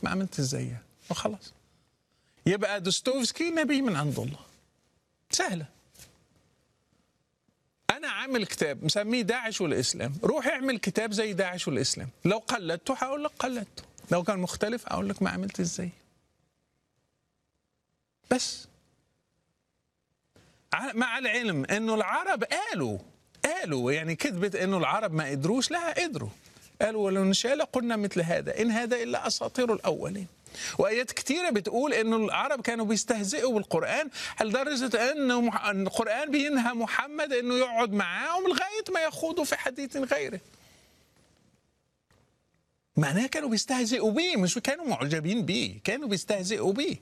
لك ما عملت زيها وخلاص يبقى دوستويفسكي نبي من عند الله سهله انا عامل كتاب مسميه داعش والاسلام روح اعمل كتاب زي داعش والاسلام لو قلدته هقول لك قلدته لو كان مختلف اقول لك ما عملت ازاي بس ع- مع العلم انه العرب قالوا قالوا يعني كذبت انه العرب ما قدروش لا قدروا قالوا ولو نشاء لقلنا مثل هذا ان هذا الا اساطير الاولين وايات كثيره بتقول انه العرب كانوا بيستهزئوا بالقران لدرجه انه مح- إن القران بينهى محمد انه يقعد معاهم لغايه ما يخوضوا في حديث غيره معناها كانوا بيستهزئوا بيه مش كانوا معجبين بيه كانوا بيستهزئوا بيه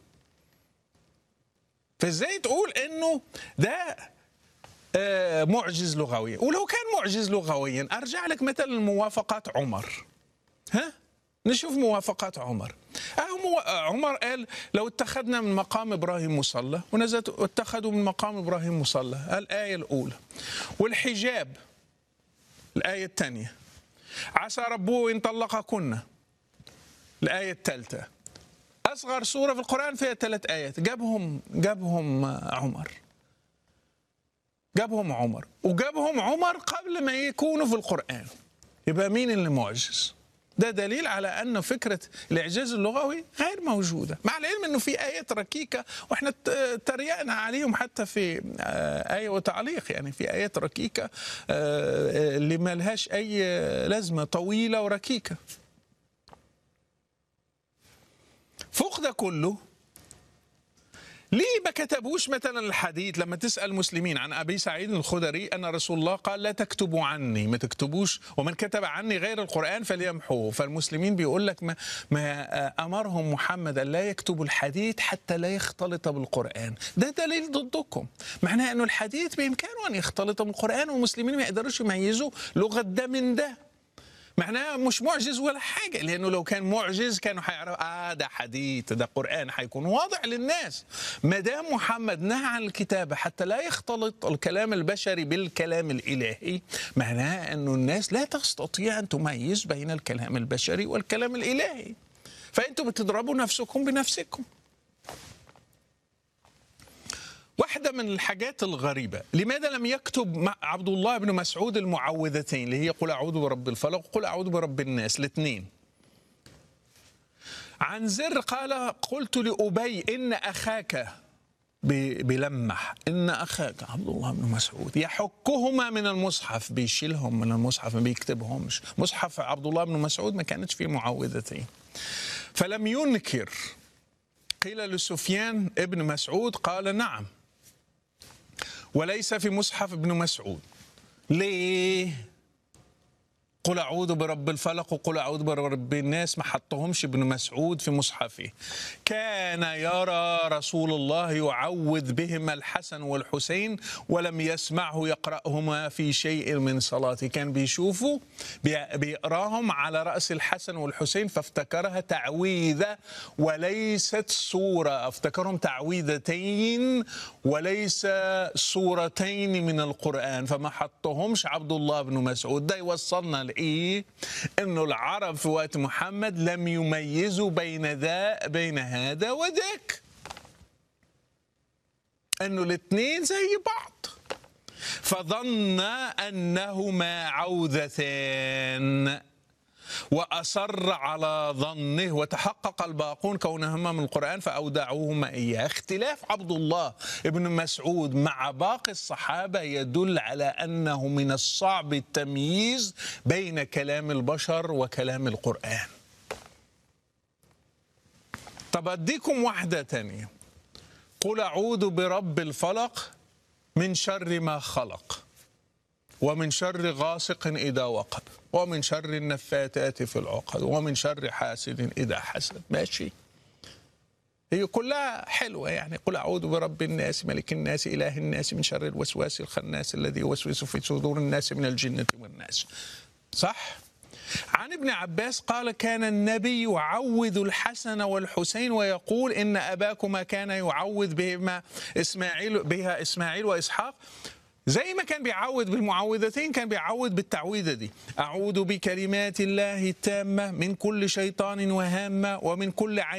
فازاي تقول انه ده آه، معجز لغويا ولو كان معجز لغويا ارجع لك مثلا موافقات عمر ها نشوف موافقات عمر أهو مو... عمر قال لو اتخذنا من مقام ابراهيم مصلى ونزلت اتخذوا من مقام ابراهيم مصلى الايه الاولى والحجاب الايه الثانيه عسى ربه ان طلقكن الايه الثالثه اصغر سوره في القران فيها ثلاث ايات جابهم جابهم عمر جابهم عمر وجابهم عمر قبل ما يكونوا في القران يبقى مين اللي معجز ده دليل على ان فكره الاعجاز اللغوي غير موجوده مع العلم انه في ايات ركيكه واحنا ت- تريقنا عليهم حتى في آه، ايه وتعليق يعني في ايات ركيكه آه، اللي ما لهاش اي لازمه طويله وركيكه فوق ده كله ليه ما كتبوش مثلا الحديث لما تسال مسلمين عن ابي سعيد الخدري ان رسول الله قال لا تكتبوا عني ما تكتبوش ومن كتب عني غير القران فليمحوه فالمسلمين بيقول لك ما, ما امرهم محمد ان لا يكتبوا الحديث حتى لا يختلط بالقران ده دليل ضدكم معناه انه الحديث بامكانه ان يختلط بالقران والمسلمين ما يقدروش يميزوا لغه ده من ده معناها مش معجز ولا حاجة لأنه لو كان معجز كانوا هيعرفوا آه ده حديث ده قرآن هيكون واضح للناس ما دام محمد نهى عن الكتابة حتى لا يختلط الكلام البشري بالكلام الإلهي معناها أنه الناس لا تستطيع أن تميز بين الكلام البشري والكلام الإلهي فأنتم بتضربوا نفسكم بنفسكم واحدة من الحاجات الغريبة لماذا لم يكتب مع عبد الله بن مسعود المعوذتين اللي هي قل أعوذ برب الفلق وقل أعوذ برب الناس الاثنين عن زر قال قلت لأبي إن أخاك ب- بلمح إن أخاك عبد الله بن مسعود يحكهما من المصحف بيشيلهم من المصحف ما بيكتبهمش مصحف عبد الله بن مسعود ما كانتش فيه معوذتين فلم ينكر قيل لسفيان ابن مسعود قال نعم وليس في مصحف ابن مسعود ليه قل اعوذ برب الفلق وقل اعوذ برب الناس ما حطهمش ابن مسعود في مصحفه كان يرى رسول الله يعوذ بهما الحسن والحسين ولم يسمعه يقراهما في شيء من صلاته كان بيشوفه بي- بيقراهم على راس الحسن والحسين فافتكرها تعويذه وليست سوره افتكرهم تعويذتين وليس سورتين من القران فما حطهمش عبد الله بن مسعود ده يوصلنا لايه انه العرب في وقت محمد لم يميزوا بين ذا بين هذا وذاك انه الاثنين زي بعض فظن انهما عوذتان وأصر على ظنه وتحقق الباقون كونهما من القرآن فأودعوهما إياه اختلاف عبد الله ابن مسعود مع باقي الصحابة يدل على أنه من الصعب التمييز بين كلام البشر وكلام القرآن طب أديكم واحدة تانية قل أعوذ برب الفلق من شر ما خلق ومن شر غاسق إذا وقب ومن شر النفاثات في العقد ومن شر حاسد إذا حسد ماشي هي كلها حلوة يعني قل أعوذ برب الناس ملك الناس إله الناس من شر الوسواس الخناس الذي يوسوس في صدور الناس من الجنة والناس صح؟ عن ابن عباس قال كان النبي يعوذ الحسن والحسين ويقول إن أباكما كان يعوذ بهما إسماعيل بها إسماعيل وإسحاق زي ما كان بيعوذ بالمعوذتين كان بيعوذ بالتعويذه دي اعوذ بكلمات الله التامه من كل شيطان وهامه ومن كل عين